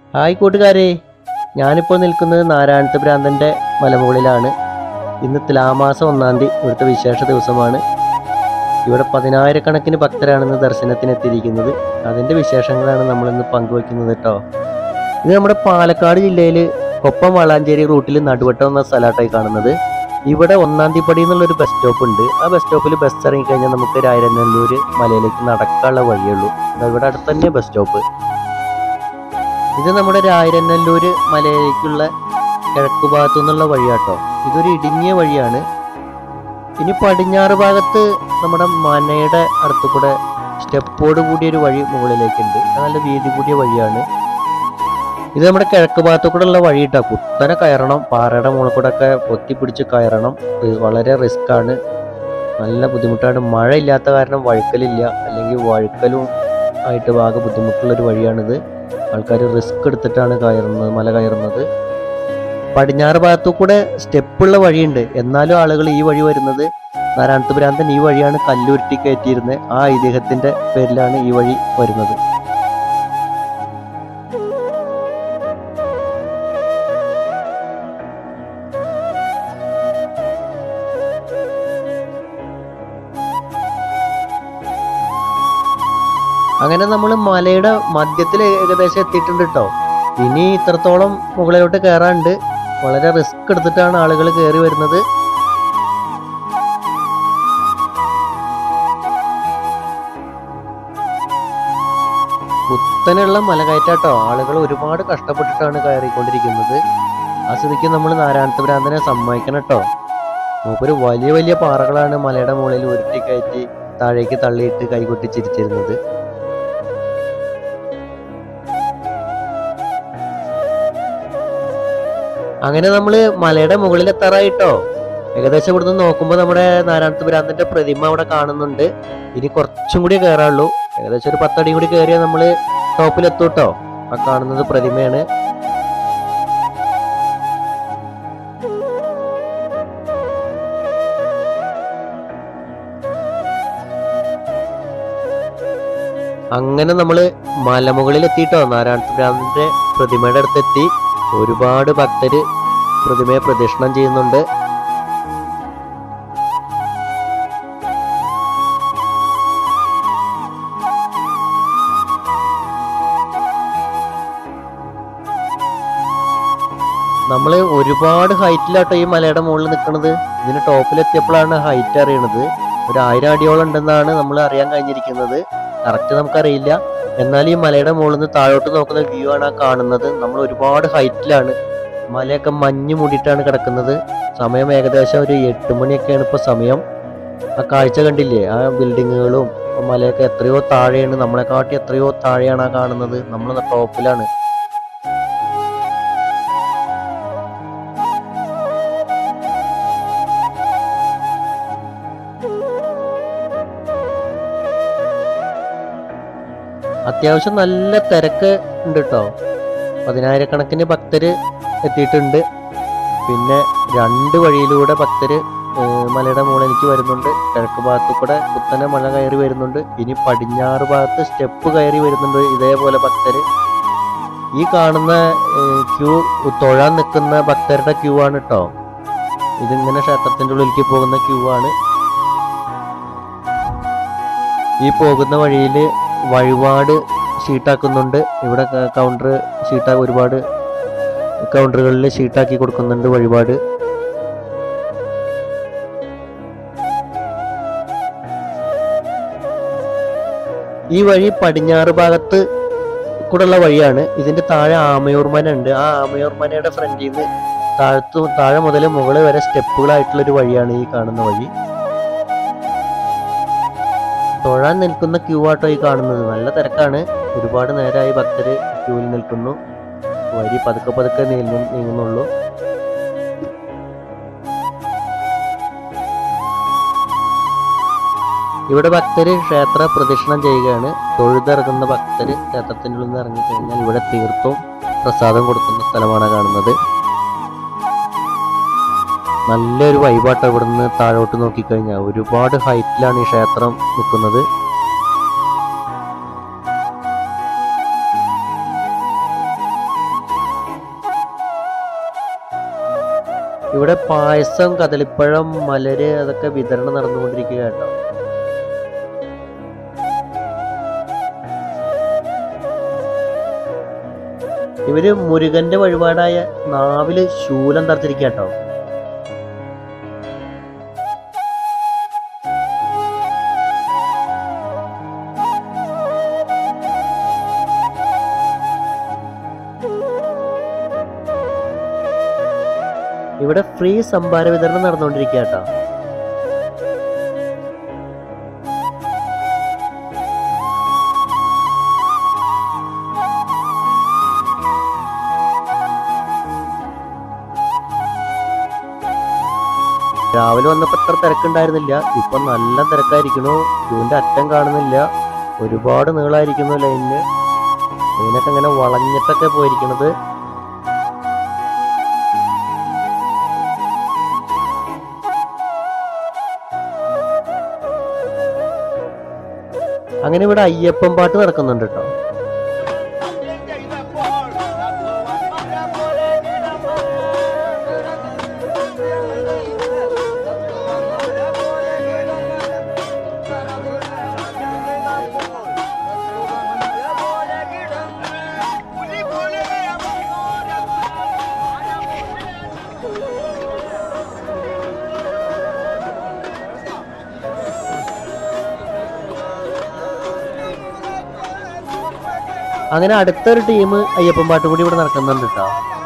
hi കൂട്ടുകാരെ ഞാനിപ്പോൾ നിൽക്കുന്നത് നാരായണത്ത് ഭ്രാന്തൻ്റെ മലമുകളിലാണ് ഇന്ന് തുലാമാസം ഒന്നാം തീയതി ഇവിടുത്തെ വിശേഷ ദിവസമാണ് ഇവിടെ പതിനായിരക്കണക്കിന് ഭക്തരാണ് ദർശനത്തിന് എത്തിയിരിക്കുന്നത് അതിൻ്റെ വിശേഷങ്ങളാണ് നമ്മളിന്ന് പങ്കുവയ്ക്കുന്നത് കേട്ടോ ഇത് നമ്മുടെ പാലക്കാട് ജില്ലയിൽ കൊപ്പം വളാഞ്ചേരി റൂട്ടിൽ നടുവട്ടം എന്ന സ്ഥലമായിട്ടായി കാണുന്നത് ഇവിടെ ഒന്നാം തീപ്പടി എന്നുള്ളൊരു ബസ് സ്റ്റോപ്പ് ഉണ്ട് ആ ബസ് സ്റ്റോപ്പിൽ ബസ് ഇറങ്ങിക്കഴിഞ്ഞാൽ നമുക്ക് രായരനല്ലൂർ മലയിലേക്ക് നടക്കാനുള്ള വഴിയുള്ളൂ ദാ ഇവിടെ അടുത്ത് തന്നെ ബസ് സ്റ്റോപ്പ് ഇത് നമ്മുടെ രായരനല്ലൂര് മലയിലേക്കുള്ള കിഴക്കു ഭാഗത്തു നിന്നുള്ള വഴിയാട്ടോ ഇതൊരു ഇടുങ്ങിയ വഴിയാണ് ഇനി പടിഞ്ഞാറ് ഭാഗത്ത് നമ്മുടെ മനയുടെ അടുത്ത് കൂടെ സ്റ്റെപ്പോട് കൂടിയൊരു വഴി മുകളിലേക്കുണ്ട് അത് നല്ല വീതി കൂടിയ വഴിയാണ് ഇത് നമ്മുടെ കിഴക്ക് ഭാഗത്തു കൂടെ ഉള്ള വഴി കേട്ടോ കുത്തനെ കയറണം പാറയുടെ മുകളിൽ കൂടെ ഒക്കെ പൊത്തിപ്പിടിച്ച് കയറണം ഇത് വളരെ റിസ്ക് ആണ് നല്ല ബുദ്ധിമുട്ടാണ് മഴ ഇല്ലാത്ത കാരണം വഴുക്കലില്ല അല്ലെങ്കിൽ വഴുക്കലും ആയിട്ട് ആകെ ബുദ്ധിമുട്ടുള്ള ഒരു വഴിയാണിത് ആൾക്കാർ റിസ്ക് എടുത്തിട്ടാണ് കയറുന്നത് മല കയറുന്നത് പടിഞ്ഞാറ് ഭാഗത്തു കൂടെ സ്റ്റെപ്പുള്ള വഴിയുണ്ട് എന്നാലും ആളുകൾ ഈ വഴി വരുന്നത് നാരായണത്ത് ഭ്രാന്തൻ ഈ വഴിയാണ് കല്ലുരുട്ടി കയറ്റിയിരുന്നത് ആ ഐതിഹ്യത്തിന്റെ പേരിലാണ് ഈ വഴി വരുന്നത് അങ്ങനെ നമ്മൾ മലയുടെ മധ്യത്തിൽ ഏകദേശം എത്തിയിട്ടുണ്ട് കേട്ടോ ഇനി ഇത്രത്തോളം മുകളിലോട്ട് കയറാണ്ട് വളരെ റിസ്ക് എടുത്തിട്ടാണ് ആളുകൾ കയറി വരുന്നത് കുത്തനെയുള്ള മലകയറ്റാട്ടോ ആളുകൾ ഒരുപാട് കഷ്ടപ്പെട്ടിട്ടാണ് കയറിക്കൊണ്ടിരിക്കുന്നത് ആ സ്ഥിതിക്ക് നമ്മൾ നാരായണത്ത് ഭ്രാന്തനെ സമ്മതിക്കണം കേട്ടോ മൂപ്പര് വലിയ വലിയ പാറകളാണ് മലയുടെ മുകളിൽ ഉരുട്ടി കയറ്റി താഴേക്ക് തള്ളിയിട്ട് കൈകൊട്ടി ചിരിച്ചിരുന്നത് അങ്ങനെ നമ്മൾ മലയുടെ മുകളിൽ എത്താറായിട്ടോ ഏകദേശം ഇവിടുന്ന് നോക്കുമ്പോൾ നമ്മുടെ നാരായണത്ത് ഭ്രാന്തന്റെ പ്രതിമ അവിടെ കാണുന്നുണ്ട് ഇനി കുറച്ചും കൂടി കയറാനുള്ളൂ ഏകദേശം ഒരു പത്തടി കൂടി കയറിയാൽ നമ്മൾ ടോപ്പിലെത്തും കേട്ടോ ആ കാണുന്നത് പ്രതിമയാണ് അങ്ങനെ നമ്മൾ മലമുകളിൽ എത്തിയിട്ടോ നാരായണത്ത് ഭ്രാന്തന്റെ പ്രതിമയുടെ അടുത്തെത്തി ഒരുപാട് ഭക്തര് പ്രതിമയെ പ്രദക്ഷിണം ചെയ്യുന്നുണ്ട് നമ്മൾ ഒരുപാട് ഹൈറ്റിലാട്ടോ ഈ മലയുടെ മുകളിൽ നിൽക്കുന്നത് ഇതിന് ടോപ്പിലെത്തിയപ്പോഴാണ് ഹൈറ്റ് അറിയണത് ഒരു ആയിരം അടിയോളം ഉണ്ടെന്നാണ് നമ്മൾ അറിയാൻ കഴിഞ്ഞിരിക്കുന്നത് കറക്റ്റ് നമുക്കറിയില്ല എന്നാൽ ഈ മലയുടെ മുകളിൽ നിന്ന് താഴോട്ട് നോക്കുന്ന വ്യൂ ആണ് ആ കാണുന്നത് നമ്മൾ ഒരുപാട് ഹൈറ്റിലാണ് മലയൊക്കെ മഞ്ഞ് മൂടിയിട്ടാണ് കിടക്കുന്നത് സമയം ഏകദേശം ഒരു എട്ട് മണിയൊക്കെയാണ് ഇപ്പോൾ സമയം ആ കാഴ്ച കണ്ടില്ലേ ആ ബിൽഡിങ്ങുകളും ആ മലയൊക്കെ എത്രയോ താഴെയാണ് നമ്മളെക്കാട്ടി എത്രയോ താഴെയാണ് ആ കാണുന്നത് നമ്മൾ ടോപ്പിലാണ് അത്യാവശ്യം നല്ല തിരക്ക് ഉണ്ട് കേട്ടോ പതിനായിരക്കണക്കിന് ഭക്തര് എത്തിയിട്ടുണ്ട് പിന്നെ രണ്ട് വഴിയിലൂടെ ഭക്തര് ഏർ മലയുടെ മുകളിലേക്ക് വരുന്നുണ്ട് കിഴക്ക് ഭാഗത്തു കൂടെ കുത്തനെ മല കയറി വരുന്നുണ്ട് ഇനി പടിഞ്ഞാറ് ഭാഗത്ത് സ്റ്റെപ്പ് കയറി വരുന്നുണ്ട് ഇതേപോലെ ഭക്തര് ഈ കാണുന്ന ക്യൂ തൊഴാൻ നിൽക്കുന്ന ഭക്തരുടെ ക്യൂ ആണ് കേട്ടോ ഇതിങ്ങനെ ക്ഷേത്രത്തിന്റെ ഉള്ളിലേക്ക് പോകുന്ന ക്യൂ ആണ് ഈ പോകുന്ന വഴിയിൽ വഴിപാട് ഷീട്ടാക്കുന്നുണ്ട് ഇവിടെ കൗണ്ടർ ഷീട്ടാ ഒരുപാട് കൗണ്ടറുകളിൽ ഷീട്ടാക്കി കൊടുക്കുന്നുണ്ട് വഴിപാട് ഈ വഴി പടിഞ്ഞാറ് ഭാഗത്ത് കൂടെയുള്ള വഴിയാണ് ഇതിന്റെ താഴെ ആമയൂർ മന ഉണ്ട് ആ ആമയൂർ മനയുടെ ഫ്രണ്ടിൽ നിന്ന് താഴത്തു താഴെ മുതൽ മുകളിൽ വരെ സ്റ്റെപ്പുകളായിട്ടുള്ള ഒരു വഴിയാണ് ഈ കാണുന്ന വഴി തൊഴാൻ നിൽക്കുന്ന ക്യൂ ആട്ടോ ഈ കാണുന്നത് നല്ല തിരക്കാണ് ഒരുപാട് നേരമായി ഭക്തര് ക്യൂവിൽ നിൽക്കുന്നു വരി പതുക്കെ പതുക്കെ നീങ്ങു നീങ്ങുന്നുള്ളൂ ഇവിടെ ഭക്തര് ക്ഷേത്ര പ്രദക്ഷിണം ചെയ്യുകയാണ് തൊഴുതിറങ്ങുന്ന ഭക്തര് ക്ഷേത്രത്തിൻ്റെ ഉള്ളിൽ നിന്ന് ഇറങ്ങിക്കഴിഞ്ഞാൽ ഇവിടെ തീർത്തും പ്രസാദം കൊടുക്കുന്ന സ്ഥലമാണ് കാണുന്നത് നല്ലൊരു വൈബാട്ടോ ഇവിടുന്ന് താഴോട്ട് നോക്കിക്കഴിഞ്ഞാൽ ഒരുപാട് ഹൈറ്റിലാണ് ഈ ക്ഷേത്രം നിൽക്കുന്നത് ഇവിടെ പായസം കദളിപ്പഴം മലര് അതൊക്കെ വിതരണം നടന്നുകൊണ്ടിരിക്കുക കേട്ടോ ഇവര് മുരുകന്റെ വഴിപാടായ നാവില് ശൂലം തറച്ചിരിക്കുക കേട്ടോ ഇവിടെ ഫ്രീ സംഭാര വിതരണം നടന്നുകൊണ്ടിരിക്കുക കേട്ടോ രാവിലെ വന്നപ്പോ ഇത്ര തിരക്കുണ്ടായിരുന്നില്ല ഇപ്പൊ നല്ല തിരക്കായിരിക്കണു ക്യൂവിന്റെ അറ്റം കാണുന്നില്ല ഒരുപാട് നീളായിരിക്കുന്നു ലൈനിന് ലൈനൊക്കെ ഇങ്ങനെ വളഞ്ഞിട്ടൊക്കെ പോയിരിക്കണത് അങ്ങനെ ഇവിടെ അയ്യപ്പൻ പാട്ട് നടക്കുന്നുണ്ട് കേട്ടോ അങ്ങനെ അടുത്തൊരു ടീം അയ്യപ്പൻ പാട്ട് കൂടി ഇവിടെ നടക്കുന്നുണ്ട് കേട്ടോ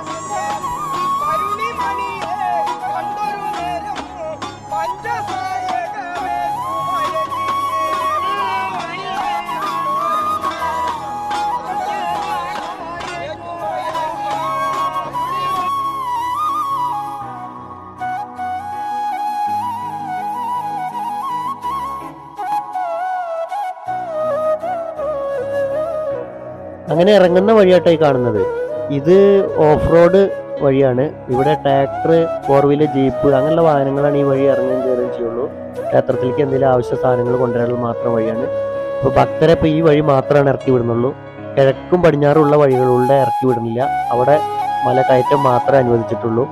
അങ്ങനെ ഇറങ്ങുന്ന വഴിയാട്ടോ ഈ കാണുന്നത് ഇത് ഓഫ് റോഡ് വഴിയാണ് ഇവിടെ ട്രാക്ടർ ഫോർ വീലർ ജീപ്പ് അങ്ങനെയുള്ള വാഹനങ്ങളാണ് ഈ വഴി ഇറങ്ങുകയും കയറുകയും ചെയ്യുള്ളൂ ക്ഷേത്രത്തിലേക്ക് എന്തെങ്കിലും ആവശ്യ സാധനങ്ങൾ കൊണ്ടുവരാനുള്ള മാത്രം വഴിയാണ് ഇപ്പോൾ ഭക്തരെ ഇപ്പോൾ ഈ വഴി മാത്രമാണ് ഇറക്കി വിടുന്നുള്ളൂ കിഴക്കും പടിഞ്ഞാറുള്ള വഴികളിലൂടെ ഇറക്കി വിടുന്നില്ല അവിടെ മല കയറ്റം മാത്രമേ അനുവദിച്ചിട്ടുള്ളൂ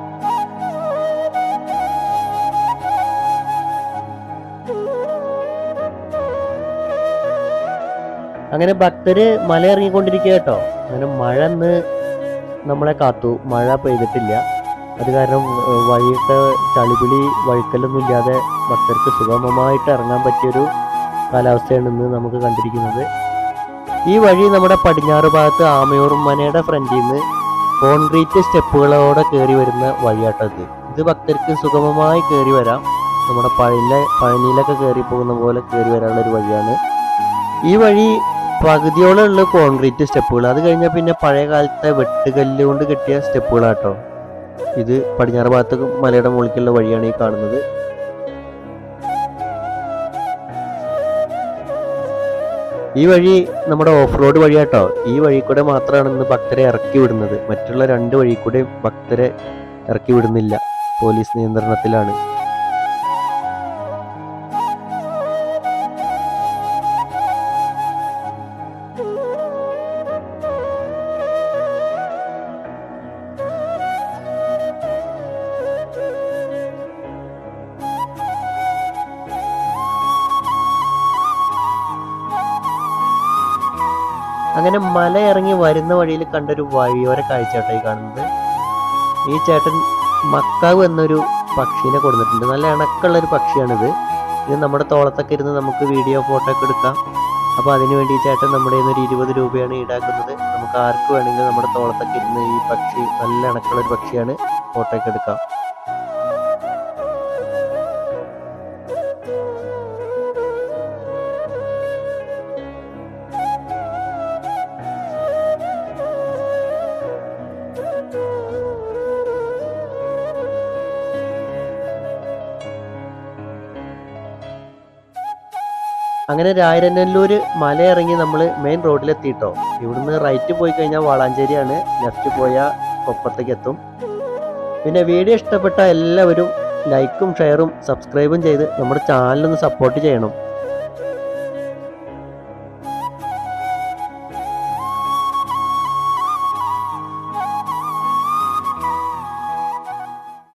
അങ്ങനെ ഭക്തര് മല ഇറങ്ങിക്കൊണ്ടിരിക്കുക കേട്ടോ അങ്ങനെ മഴ ഇന്ന് നമ്മളെ കാത്തു മഴ പെയ്തിട്ടില്ല അത് കാരണം ഏഹ്, വഴിയൊക്കെ ചളിപിളി വഴുക്കലൊന്നും ഇല്ലാതെ ഭക്തർക്ക് സുഗമമായിട്ട് ഇറങ്ങാൻ പറ്റിയൊരു കാലാവസ്ഥയാണ് ഇന്ന് നമുക്ക് കണ്ടിരിക്കുന്നത് ഈ വഴി നമ്മുടെ പടിഞ്ഞാറ് ഭാഗത്ത് ആമയൂർ മനയുടെ ഫ്രണ്ടിൽ നിന്ന് കോൺക്രീറ്റ് സ്റ്റെപ്പുകളോടെ കയറി വരുന്ന വഴിയാട്ടോ ഇത് ഇത് ഭക്തർക്ക് സുഗമമായി കയറി വരാം നമ്മുടെ പഴയ പഴനിയിലൊക്കെ കയറി പോകുന്ന പോലെ കയറി വരാനുള്ള ഒരു വഴിയാണ് ഈ വഴി പകുതിയോളം ഉള്ള കോൺക്രീറ്റ് സ്റ്റെപ്പുകൾ അത് കഴിഞ്ഞാൽ പിന്നെ പഴയ കാലത്തെ വെട്ടുകല്ല് കൊണ്ട് കെട്ടിയ സ്റ്റെപ്പുകളാട്ടോ ഇത് പടിഞ്ഞാറ് ഭാഗത്ത് മലയുടെ മുകളിലേക്കുള്ള വഴിയാണ് ഈ കാണുന്നത് ഈ വഴി നമ്മുടെ ഓഫ് റോഡ് വഴിയാട്ടോ ഈ വഴി കൂടെ മാത്രമാണ് ഇന്ന് ഭക്തരെ ഇറക്കി വിടുന്നത് മറ്റുള്ള രണ്ട് വഴി കൂടെ ഭക്തരെ ഇറക്കി വിടുന്നില്ല പോലീസ് നിയന്ത്രണത്തിലാണ് അങ്ങനെ മല ഇറങ്ങി വരുന്ന വഴിയിൽ കണ്ടൊരു വഴിയോര കാഴ്ചയാട്ടോ ഈ കാണുന്നത് ഈ ചേട്ടൻ മക്കാവ് എന്നൊരു പക്ഷീനെ കൊടുത്തിട്ടുണ്ട് നല്ല ഇണക്കുള്ള ഒരു പക്ഷിയാണിത് ഇത് നമ്മുടെ തോളത്തൊക്കെ ഇരുന്ന് നമുക്ക് വീഡിയോ ഫോട്ടോ ഒക്കെ എടുക്കാം അപ്പോൾ അതിനു വേണ്ടി ഈ ചേട്ടൻ നമ്മുടെ കയ്യിൽ നിന്ന് ഒരു ഇരുപത് രൂപയാണ് ഈടാക്കുന്നത് നമുക്ക് ആർക്ക് വേണമെങ്കിലും നമ്മുടെ തോളത്തൊക്കെ ഇരുന്ന് ഈ പക്ഷി നല്ല ഇണക്കുള്ള ഒരു പക്ഷിയാണ് ഫോട്ടോ ഒക്കെ എടുക്കാം അങ്ങനെ രായരനല്ലൂർ മല ഇറങ്ങി നമ്മൾ മെയിൻ റോഡിലെത്തിയിട്ടോ ഇവിടുന്ന് റൈറ്റ് പോയി കഴിഞ്ഞാൽ വാളാഞ്ചേരിയാണ് ലെഫ്റ്റ് പോയാൽ കൊപ്പത്തേക്ക് എത്തും പിന്നെ വീഡിയോ ഇഷ്ടപ്പെട്ട എല്ലാവരും ലൈക്കും ഷെയറും സബ്സ്ക്രൈബും ചെയ്ത് നമ്മുടെ ചാനലൊന്ന് സപ്പോർട്ട് ചെയ്യണം